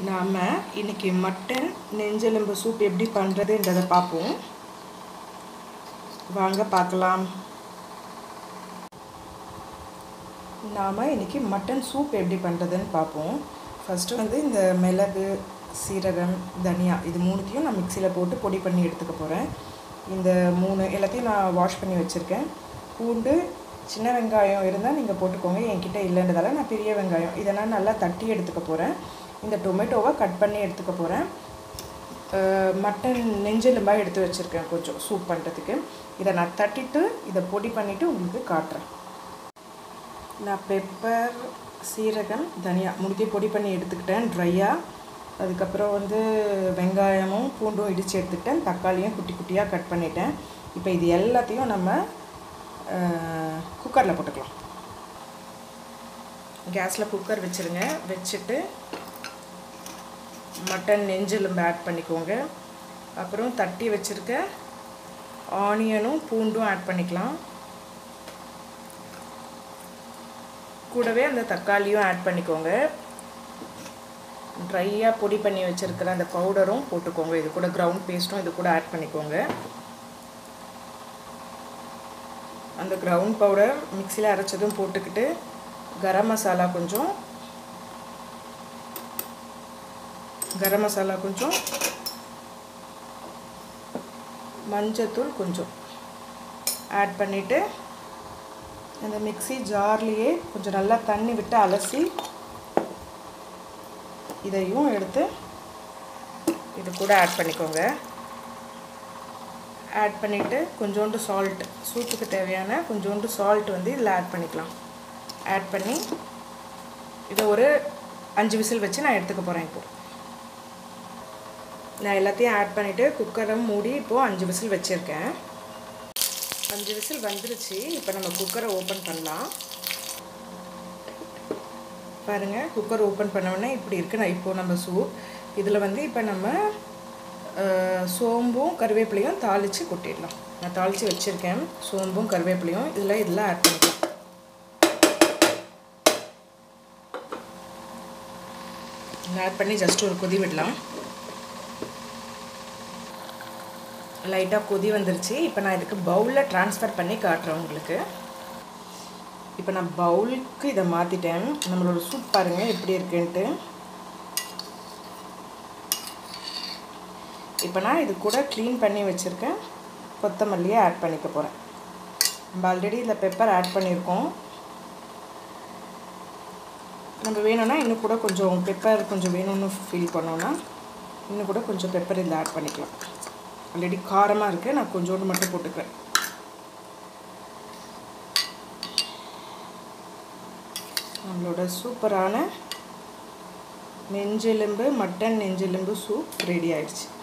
நாம் இன்னைக்கு மட்டன் நெஞ்செலும்பு சூப் எப்படி பண்ணுறதுன்றதை பார்ப்போம் வாங்க பார்க்கலாம் நாம் இன்னைக்கு மட்டன் சூப் எப்படி பண்ணுறதுன்னு பார்ப்போம் ஃபஸ்ட்டு வந்து இந்த மிளகு சீரகம் தனியா இது மூணுத்தையும் நான் மிக்சியில் போட்டு பொடி பண்ணி எடுத்துக்க போகிறேன் இந்த மூணு எல்லாத்தையும் நான் வாஷ் பண்ணி வச்சுருக்கேன் பூண்டு சின்ன வெங்காயம் இருந்தால் நீங்கள் போட்டுக்கோங்க என்கிட்ட இல்லைன்றதால நான் பெரிய வெங்காயம் இதை நான் நல்லா தட்டி எடுத்துக்க போகிறேன் இந்த டொமேட்டோவை கட் பண்ணி எடுத்துக்க போகிறேன் மட்டன் நெஞ்செலும்பாக எடுத்து வச்சுருக்கேன் கொஞ்சம் சூப் பண்ணுறதுக்கு இதை நான் தட்டிட்டு இதை பொடி பண்ணிவிட்டு உங்களுக்கு காட்டுறேன் நான் பெப்பர் சீரகம் தனியா மூணுத்தையும் பொடி பண்ணி எடுத்துக்கிட்டேன் ட்ரையாக அதுக்கப்புறம் வந்து வெங்காயமும் பூண்டும் இடித்து எடுத்துக்கிட்டேன் தக்காளியும் குட்டி குட்டியாக கட் பண்ணிட்டேன் இப்போ இது எல்லாத்தையும் நம்ம குக்கரில் போட்டுக்கலாம் கேஸில் குக்கர் வச்சுருங்க வச்சுட்டு மட்டன் நெஞ்செலும்பு ஆட் பண்ணிக்கோங்க அப்புறம் தட்டி வச்சுருக்க ஆனியனும் பூண்டும் ஆட் பண்ணிக்கலாம் கூடவே அந்த தக்காளியும் ஆட் பண்ணிக்கோங்க ட்ரையாக பொடி பண்ணி வச்சுருக்கிற அந்த பவுடரும் போட்டுக்கோங்க இது கூட க்ரௌண்ட் பேஸ்ட்டும் இது கூட ஆட் பண்ணிக்கோங்க அந்த க்ரௌண்ட் பவுடர் மிக்சியில் அரைச்சதும் போட்டுக்கிட்டு கரம் மசாலா கொஞ்சம் கரம் மசாலா கொஞ்சம் மஞ்சத்தூள் கொஞ்சம் ஆட் பண்ணிவிட்டு அந்த மிக்சி ஜார்லேயே கொஞ்சம் நல்லா தண்ணி விட்டு அலசி இதையும் எடுத்து இது கூட ஆட் பண்ணிக்கோங்க ஆட் பண்ணிவிட்டு கொஞ்சோண்டு சால்ட் சூப்புக்கு தேவையான கொஞ்சோண்டு சால்ட் வந்து இதில் ஆட் பண்ணிக்கலாம் ஆட் பண்ணி இதை ஒரு அஞ்சு விசில் வச்சு நான் எடுத்துக்க போகிறேன் இப்போது நான் எல்லாத்தையும் ஆட் பண்ணிவிட்டு குக்கரை மூடி இப்போது அஞ்சு விசில் வச்சுருக்கேன் அஞ்சு விசில் வந்துருச்சு இப்போ நம்ம குக்கரை ஓப்பன் பண்ணலாம் பாருங்கள் குக்கர் ஓப்பன் பண்ணோடனே இப்படி இருக்குது நான் இப்போது நம்ம சூப் இதில் வந்து இப்போ நம்ம சோம்பும் கருவேப்பிலையும் தாளித்து கொட்டிடலாம் நான் தாளித்து வச்சுருக்கேன் சோம்பும் கருவேப்பிலையும் இதில் இதெல்லாம் ஆட் பண்ணிக்கலாம் ஆட் பண்ணி ஜஸ்ட் ஒரு கொதி விடலாம் லைட்டாக கொதி வந்துருச்சு இப்போ நான் இதுக்கு பவுலில் ட்ரான்ஸ்ஃபர் பண்ணி காட்டுறேன் உங்களுக்கு இப்போ நான் பவுலுக்கு இதை மாற்றிட்டேன் நம்மளோட சூப் பாருங்கள் எப்படி இருக்குன்ட்டு இப்போ நான் இது கூட க்ளீன் பண்ணி வச்சுருக்கேன் கொத்தமல்லியை ஆட் பண்ணிக்க போகிறேன் நம்ம ஆல்ரெடி இதில் பெப்பர் ஆட் பண்ணியிருக்கோம் நம்ம வேணும்னா இன்னும் கூட கொஞ்சம் பெப்பர் கொஞ்சம் வேணும்னு ஃபீல் பண்ணோன்னா இன்னும் கூட கொஞ்சம் பெப்பர் இதில் ஆட் பண்ணிக்கலாம் ஆல்ரெடி காரமாக இருக்குது நான் கொஞ்சோண்டு மட்டும் போட்டுக்கிறேன் நம்மளோட சூப்பரான நெஞ்செலும்பு மட்டன் நெஞ்செலும்பு சூப் ரெடி ஆயிடுச்சு